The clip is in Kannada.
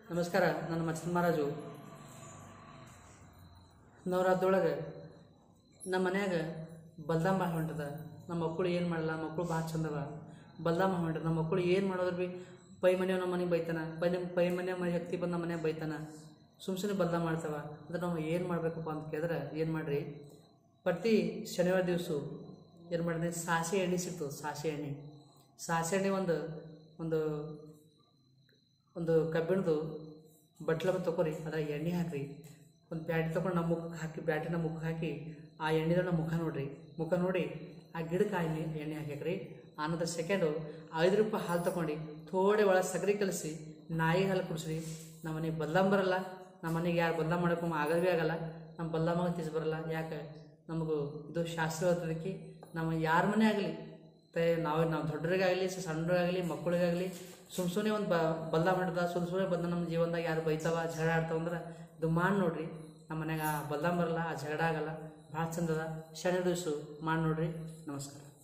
ನಮಸ್ಕಾರ ನನ್ನ ಮಚ್ಚನ್ ಮಹಾರಾಜು ನವರಾತ್ರಿಯೊಳಗೆ ನಮ್ಮ ಮನ್ಯಾಗ ಬಲ್ದಾಮ್ ಭಾಳ ಹೊಂಟದ ನಮ್ಮ ಮಕ್ಕಳು ಏನು ಮಾಡಲ್ಲ ಮಕ್ಕಳು ಭಾಳ ಚಂದವ ಬಲ್ದಾಮ ಹೊಂಟದ ನಮ್ಮ ಮಕ್ಕಳು ಏನು ಮಾಡೋದ್ರ ಭೀ ಪೈ ಮನೆಯವ್ ನಮ್ಮ ಮನೆಗೆ ಬೈತಾನ ಪೈ ಪೈ ಮನೆ ಮನೆ ವ್ಯಕ್ತಿ ಬಂದು ನಮ್ಮ ಮನ್ಯಾಗ ಬೈತಾನ ಸುಮ್ ಸುಮ್ಮನೆ ಬಲ್ದಾಮ ಮಾಡ್ತಾವ ಅಂದ್ರೆ ನಾವು ಏನು ಮಾಡಬೇಕಪ್ಪ ಅಂತ ಕೇಳಿದ್ರೆ ಏನು ಮಾಡ್ರಿ ಪ್ರತಿ ಶನಿವಾರ ದಿವಸ ಏನು ಮಾಡಿದ್ರೆ ಸಾಸೆ ಎಣ್ಣೆ ಸಿಗ್ತದೆ ಸಾಸೆ ಎಣ್ಣೆ ಸಾಸೆ ಎಣ್ಣೆ ಒಂದು ಒಂದು ಒಂದು ಕಬ್ಬಿಣದು ಬಟ್ಲ ತೊಗೊರಿ ಅದ್ರಾಗ ಎಣ್ಣೆ ಹಾಕ್ರಿ ಒಂದು ಬ್ಯಾಟಿ ತೊಗೊಂಡು ನಮ್ಮ ಮುಖಕ್ಕೆ ಹಾಕಿ ಬ್ಯಾಟಿನ ಮುಖಕ್ಕೆ ಹಾಕಿ ಆ ಎಣ್ಣೆದ ನಮ್ಮ ಮುಖ ನೋಡ್ರಿ ಮುಖ ನೋಡಿ ಆ ಗಿಡಕ್ಕೆ ಆ ಎಣ್ಣೆ ಎಣ್ಣೆ ಹಾಕ್ಯಾಕ್ರಿ ಆನಂತರ ಸೆಕೆಂಡು ಐದು ರೂಪಾಯಿ ಹಾಲು ತೊಗೊಂಡು ಥೋಡೆ ಒಳಗೆ ಸಗರಿ ಕಲಿಸಿ ನಾಯಿ ಹಾಲು ಕುಡಿಸ್ರಿ ನಮ್ಮ ಮನೆಗೆ ಬಲ್ಲಾಂ ಬರಲ್ಲ ನಮ್ಮ ಮನೆಗೆ ಯಾರು ಬಲ್ಲಾಂ ಮಾಡೋಕೆ ಆಗಲ್ಲ ಭೀ ಆಗಲ್ಲ ನಮ್ಮ ಬಲ್ಲಾಮಾಗ ತಿಸ್ ಬರಲ್ಲ ಯಾಕೆ ನಮಗೂ ಇದು ಶಾಸ್ತ್ರವಾದಕ್ಕೆ ನಮ್ಮ ಯಾರ ಮನೆ ಆಗಲಿ ಮತ್ತೆ ನಾವು ನಾವು ದೊಡ್ಡರಿಗಾಗಲಿ ಸಣ್ಣರಿಗಾಗಲಿ ಮಕ್ಕಳಿಗಾಗಲಿ ಸುಮ್ ಸುಮ್ಮನೆ ಒಂದು ಬ ಬಲ್ಲ ಮಾಡಿದ ಸುಮ್ ಸುಮ್ಮನೆ ಬಂದ ನಮ್ಮ ಜೀವನದಾಗ ಯಾರು ಬೈತಾವ ಜಗಳ ಆಡ್ತಾವ ಅಂದ್ರೆ ಇದು ಮಾಡಿ ನೋಡ್ರಿ ನಮ್ಮ ಮನ್ಯಾಗ ಆ ಬಲ್ಲ ಬರಲ್ಲ ಆ ಜಗಳ ಆಗಲ್ಲ ಭಾಳ ಚಂದದ ಶನಿ ದಿವಸ ಮಾಡಿ ನೋಡ್ರಿ ನಮಸ್ಕಾರ